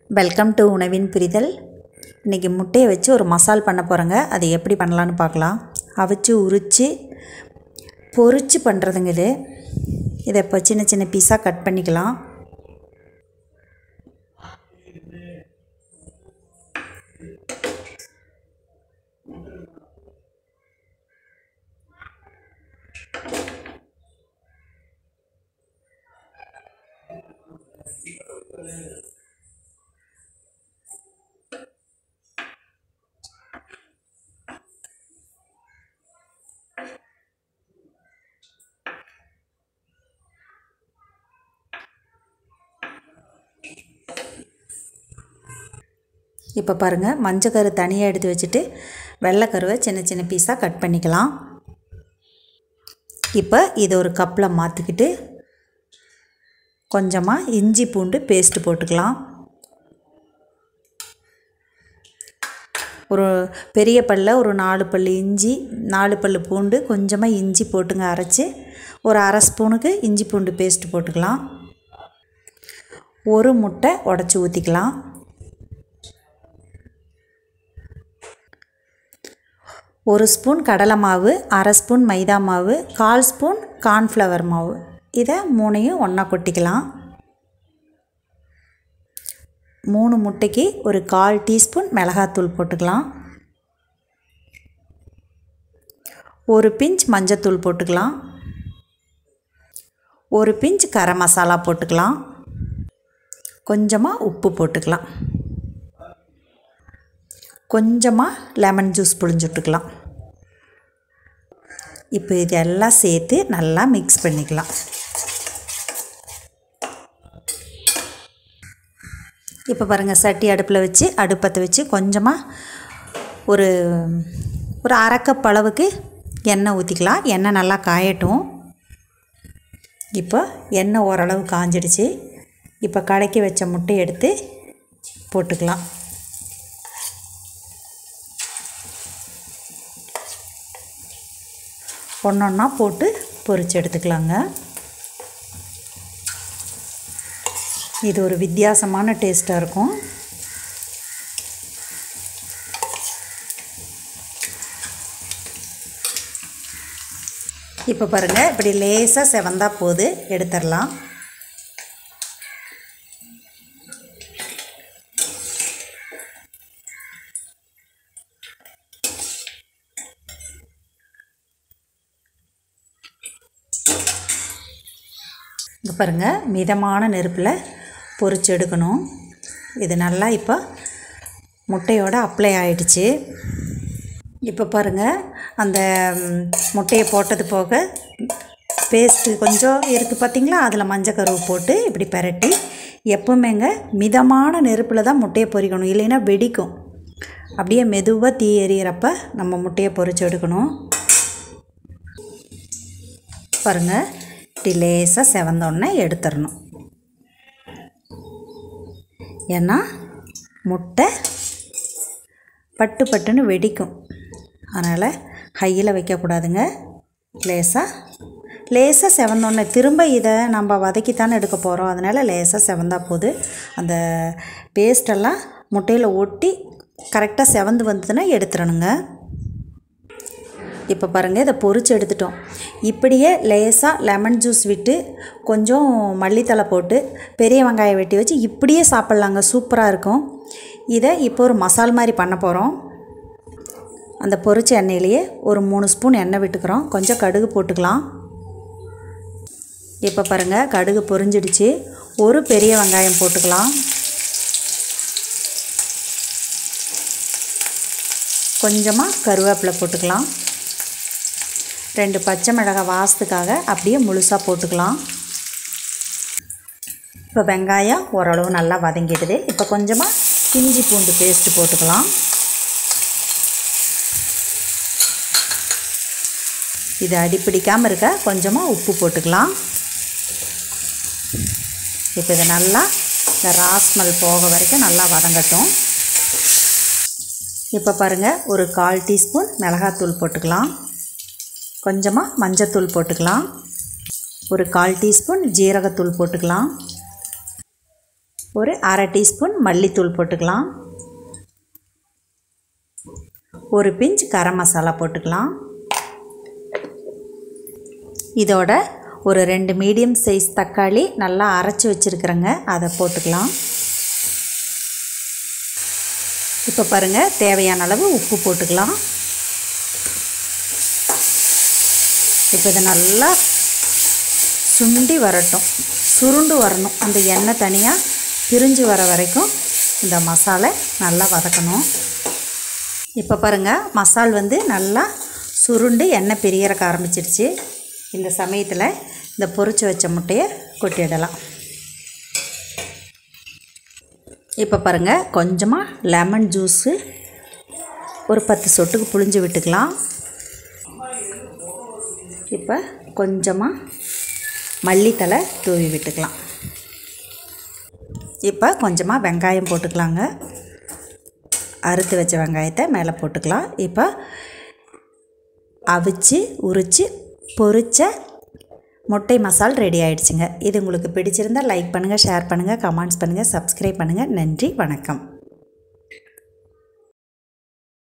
welcome to உணவின் புரிதல் இன்றைக்கி முட்டையை வச்சு ஒரு மசால் பண்ண போகிறேங்க அது எப்படி பண்ணலான்னு பார்க்கலாம் அவிச்சு உரித்து பொரிச்சு பண்ணுறதுங்க இது இதை இப்போ சின்ன சின்ன பீஸாக கட் பண்ணிக்கலாம் இப்போ பாருங்கள் மஞ்சக்கரு தனியாக எடுத்து வச்சுட்டு வெள்ளைக்கருவை சின்ன சின்ன பீஸாக கட் பண்ணிக்கலாம் இப்போ இதை ஒரு கப்பில் மாற்றிக்கிட்டு கொஞ்சமாக இஞ்சி பூண்டு பேஸ்ட்டு போட்டுக்கலாம் ஒரு பெரிய பல்ல ஒரு நாலு பல் இஞ்சி நாலு பல் பூண்டு கொஞ்சமாக இஞ்சி போட்டுங்க அரைச்சி ஒரு அரை ஸ்பூனுக்கு இஞ்சி பூண்டு பேஸ்ட்டு போட்டுக்கலாம் ஒரு முட்டை உடச்சி ஊற்றிக்கலாம் ஒரு ஸ்பூன் கடலை மாவு அரை ஸ்பூன் மைதா மாவு கால் ஸ்பூன் கார்ன்ஃப்ளவர் மாவு இதை மூணையும் ஒன்றா கொட்டிக்கலாம் மூணு முட்டைக்கு ஒரு கால் டீஸ்பூன் மிளகாத்தூள் போட்டுக்கலாம் ஒரு பிஞ்ச் மஞ்சத்தூள் போட்டுக்கலாம் ஒரு பிஞ்ச் கரம் மசாலா போட்டுக்கலாம் கொஞ்சமாக உப்பு போட்டுக்கலாம் கொஞ்சமாக லெமன் ஜூஸ் புழிஞ்சுட்டுக்கலாம் இப்போ இதெல்லாம் சேர்த்து நல்லா மிக்ஸ் பண்ணிக்கலாம் இப்போ பாருங்கள் சட்டி அடுப்பில் வச்சு அடுப்பத்தை வச்சு கொஞ்சமாக ஒரு ஒரு அரை கப் அளவுக்கு எண்ணெய் ஊற்றிக்கலாம் எண்ணெய் நல்லா காயட்டும் இப்போ எண்ணெய் ஓரளவு காஞ்சிடுச்சு இப்போ கடைக்கி வச்ச முட்டையை எடுத்து போட்டுக்கலாம் ஒன்றொன்னா போட்டு பொரிச்சு எடுத்துக்கலாங்க இது ஒரு வித்தியாசமான டேஸ்ட்டாக இருக்கும் இப்போ பாருங்கள் இப்படி லேசாக செவந்தா போது எடுத்துடலாம் இங்கே பாருங்கள் மிதமான நெருப்பில் பொரிச்சு எடுக்கணும் இது நல்லா இப்போ முட்டையோட அப்ளை ஆயிடுச்சு இப்போ பாருங்கள் அந்த முட்டையை போட்டது போக பேஸ்ட்டு கொஞ்சம் இருக்குது பார்த்திங்களா அதில் மஞ்சள் கருவு போட்டு இப்படி பெரட்டி எப்பவுமேங்க மிதமான நெருப்பில் தான் முட்டையை பொரிக்கணும் இல்லைன்னா வெடிக்கும் அப்படியே மெதுவாக தீ எறிகிறப்ப நம்ம முட்டையை பொரிச்சு எடுக்கணும் பாருங்கள் இப்படி லேசாக செவந்தோடனே எடுத்துடணும் ஏன்னா முட்டை பட்டு பட்டுன்னு வெடிக்கும் அதனால் ஹையில் வைக்கக்கூடாதுங்க லேசாக லேசாக செவந்தோடனே திரும்ப இதை நம்ம வதக்கித்தானே எடுக்க போகிறோம் அதனால் லேசாக செவந்தா போது அந்த பேஸ்டெல்லாம் முட்டையில் ஒட்டி கரெக்டாக செவந்து வந்ததுன்னா எடுத்துடணுங்க இப்போ பாருங்கள் இதை பொரிச்சு எடுத்துட்டோம் இப்படியே லேசாக லெமன் ஜூஸ் விட்டு கொஞ்சம் மல்லித்தலை போட்டு பெரிய வெங்காயம் வெட்டி வச்சு இப்படியே சாப்பிட்லாங்க சூப்பராக இருக்கும் இதை இப்போ ஒரு மசால் மாதிரி பண்ண போகிறோம் அந்த பொரிச்ச எண்ணெயிலேயே ஒரு மூணு ஸ்பூன் எண்ணெய் விட்டுக்கிறோம் கொஞ்சம் கடுகு போட்டுக்கலாம் இப்போ பாருங்கள் கடுகு பொரிஞ்சிடுச்சு ஒரு பெரிய வெங்காயம் போட்டுக்கலாம் கொஞ்சமாக கருவேப்பிலை போட்டுக்கலாம் ரெண்டு பச்சை மிளகாய் வாசத்துக்காக அப்படியே முழுசாக போட்டுக்கலாம் இப்போ வெங்காயம் ஓரளவு நல்லா வதங்கிடுது இப்போ கொஞ்சமாக இஞ்சி பூண்டு பேஸ்ட்டு போட்டுக்கலாம் இது அடிப்பிடிக்காமல் இருக்க கொஞ்சமாக உப்பு போட்டுக்கலாம் இப்போ இதை நல்லா இந்த ராஸ்மல் போக வரைக்கும் நல்லா வதங்கட்டும் இப்போ பாருங்கள் ஒரு கால் டீஸ்பூன் மிளகாத்தூள் போட்டுக்கலாம் கொஞ்சமாக மஞ்சத்தூள் போட்டுக்கலாம் ஒரு கால் டீஸ்பூன் ஜீரகத்தூள் போட்டுக்கலாம் ஒரு அரை டீஸ்பூன் மல்லித்தூள் போட்டுக்கலாம் ஒரு பிஞ்ச் கரம் மசாலா போட்டுக்கலாம் இதோட ஒரு ரெண்டு மீடியம் சைஸ் தக்காளி நல்லா அரைச்சி வச்சுருக்குறேங்க அதை போட்டுக்கலாம் இப்போ பாருங்கள் தேவையான அளவு உப்பு போட்டுக்கலாம் இப்போ இதை நல்லா சுண்டி வரட்டும் சுருண்டு வரணும் அந்த எண்ணெய் தனியாக பிரிஞ்சு வர வரைக்கும் இந்த மசாலை நல்லா வதக்கணும் இப்போ பாருங்கள் மசால் வந்து நல்லா சுருண்டு எண்ணெய் பிரியறக்க ஆரம்பிச்சிடுச்சு இந்த சமயத்தில் இந்த பொரிச்சு வச்ச முட்டையை கொட்டிடலாம் இப்போ பாருங்கள் கொஞ்சமாக லெமன் ஜூஸு ஒரு பத்து சொட்டுக்கு புழிஞ்சு விட்டுக்கலாம் இப்போ கொஞ்சமாக மல்லித்தலை தூவி விட்டுக்கலாம் இப்போ கொஞ்சமாக வெங்காயம் போட்டுக்கலாங்க அறுத்து வச்ச வெங்காயத்தை மேலே போட்டுக்கலாம் இப்போ அவிச்சு உரித்து பொரிச்ச முட்டை மசால் ரெடி ஆயிடுச்சுங்க இது உங்களுக்கு பிடிச்சிருந்தால் லைக் பண்ணுங்கள் ஷேர் பண்ணுங்கள் கமெண்ட்ஸ் பண்ணுங்கள் சப்ஸ்கிரைப் பண்ணுங்கள் நன்றி வணக்கம்